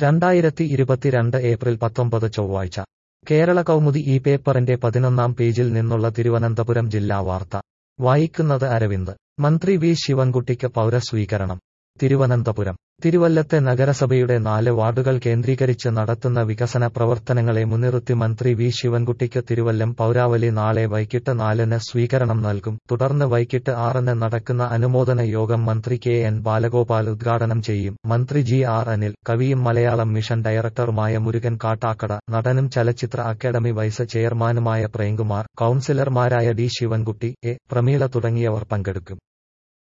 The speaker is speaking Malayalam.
രണ്ടായിരത്തി ഇരുപത്തിരണ്ട് ഏപ്രിൽ പത്തൊമ്പത് ചൊവ്വാഴ്ച കേരള കൗമുദി ഈ പേപ്പറിന്റെ പതിനൊന്നാം പേജിൽ നിന്നുള്ള തിരുവനന്തപുരം ജില്ലാ വാർത്ത വായിക്കുന്നത് അരവിന്ദ് മന്ത്രി വി ശിവൻകുട്ടിക്ക് പൗരസ്വീകരണം തിരുവനന്തപുരം തിരുവല്ലത്തെ നഗരസഭയുടെ നാല് വാർഡുകൾ കേന്ദ്രീകരിച്ച് നടത്തുന്ന വികസന പ്രവർത്തനങ്ങളെ മുൻനിർത്തി മന്ത്രി വി ശിവൻകുട്ടിക്ക് തിരുവല്ലം പൗരാവലി നാളെ വൈകിട്ട് നാലിന് സ്വീകരണം നൽകും തുടർന്ന് വൈകിട്ട് ആറിന് നടക്കുന്ന അനുമോദന യോഗം മന്ത്രി കെ എൻ ബാലഗോപാൽ ഉദ്ഘാടനം ചെയ്യും മന്ത്രി ജി ആർ അനിൽ കവിയും മലയാളം മിഷൻ ഡയറക്ടറുമായ മുരുകൻ കാട്ടാക്കട നടനും ചലച്ചിത്ര അക്കാദമി വൈസ് ചെയർമാനുമായ പ്രേംകുമാർ കൌൺസിലർമാരായ ഡി ശിവൻകുട്ടി എ പ്രമീള തുടങ്ങിയവർ പങ്കെടുക്കും